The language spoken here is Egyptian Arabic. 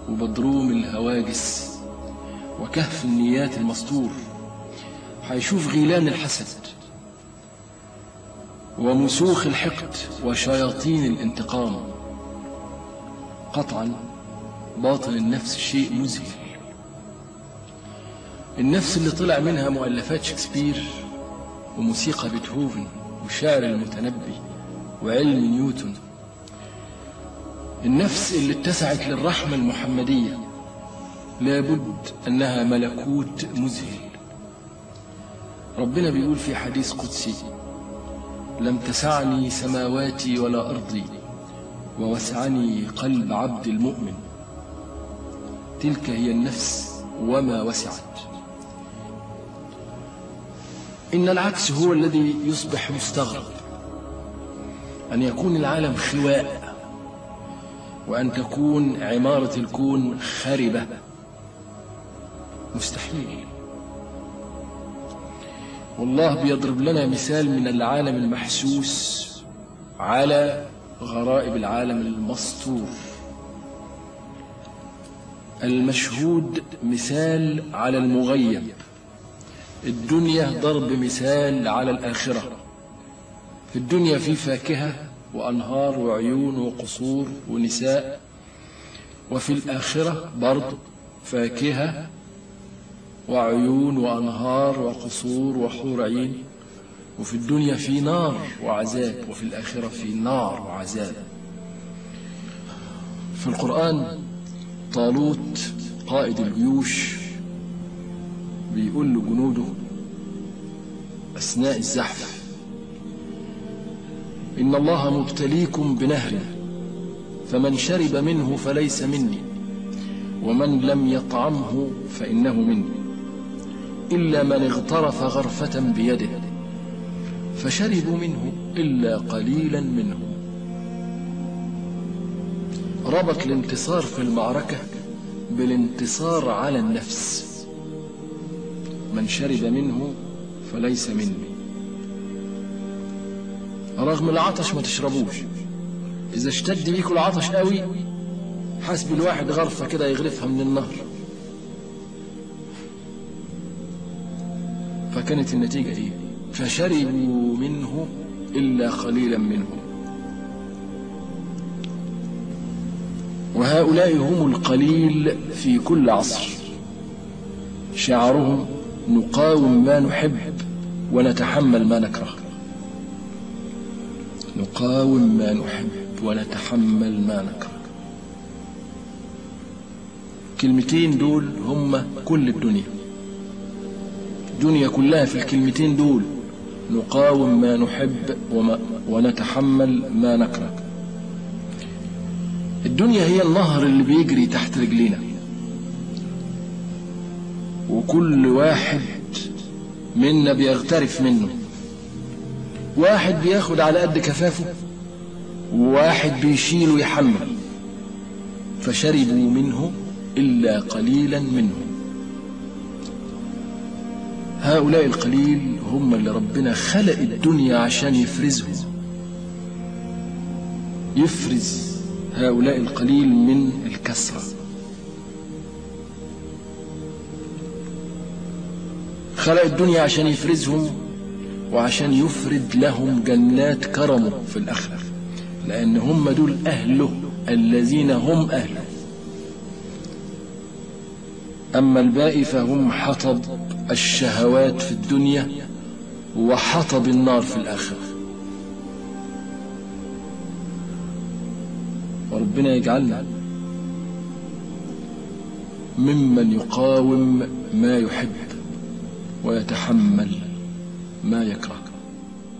وبدروم الهواجس وكهف النيات المسطور هيشوف غيلان الحسد ومسوخ الحقد وشياطين الانتقام قطعا باطن النفس شيء مذهل النفس اللي طلع منها مؤلفات شكسبير وموسيقى بيتهوفن وشعر المتنبي وعلم نيوتن النفس اللي اتسعت للرحمة المحمدية لابد أنها ملكوت مذهل ربنا بيقول في حديث قدسي لم تسعني سماواتي ولا أرضي ووسعني قلب عبد المؤمن تلك هي النفس وما وسعت إن العكس هو الذي يصبح مستغرب أن يكون العالم خواء وأن تكون عمارة الكون خربة مستحيل والله بيضرب لنا مثال من العالم المحسوس على غرائب العالم المسطور المشهود مثال على المغيب الدنيا ضرب مثال على الآخرة في الدنيا في فاكهة وأنهار وعيون وقصور ونساء وفي الآخرة برضه فاكهة وعيون وأنهار وقصور وحور عين وفي الدنيا في نار وعذاب وفي الآخرة في نار وعذاب في القرآن طالوت قائد الجيوش بيقول لجنوده أثناء الزحف إن الله مبتليكم بنهر فمن شرب منه فليس مني ومن لم يطعمه فإنه مني إلا من اغترف غرفة بيده فشربوا منه إلا قليلا منهم ربط الانتصار في المعركة بالانتصار على النفس من شرب منه فليس مني رغم العطش ما تشربوش إذا اشتد بيكوا العطش قوي حسب الواحد غرفة كده يغرفها من النهر فكانت النتيجة إيه فشربوا منه إلا قليلا منهم وهؤلاء هم القليل في كل عصر شعارهم نقاوم ما نحب ونتحمل ما نكره نقاوم ما نحب ونتحمل ما نكره الكلمتين دول هم كل الدنيا الدنيا كلها في الكلمتين دول نقاوم ما نحب وما ونتحمل ما نكره الدنيا هي النهر اللي بيجري تحت رجلينا وكل واحد منا بيغترف منه واحد بياخد على قد كفافه وواحد بيشيل ويحمل فشربوا منه إلا قليلا منهم هؤلاء القليل هم اللي ربنا خلق الدنيا عشان يفرزهم يفرز هؤلاء القليل من الكسرة خلق الدنيا عشان يفرزهم وعشان يفرد لهم جنات كرمه في الآخرة لأن هم دول أهله الذين هم أهله أما الباقي فهم حطب الشهوات في الدنيا وحطب النار في الآخرة وربنا يجعلنا ممن يقاوم ما يحب ويتحمل ما يكره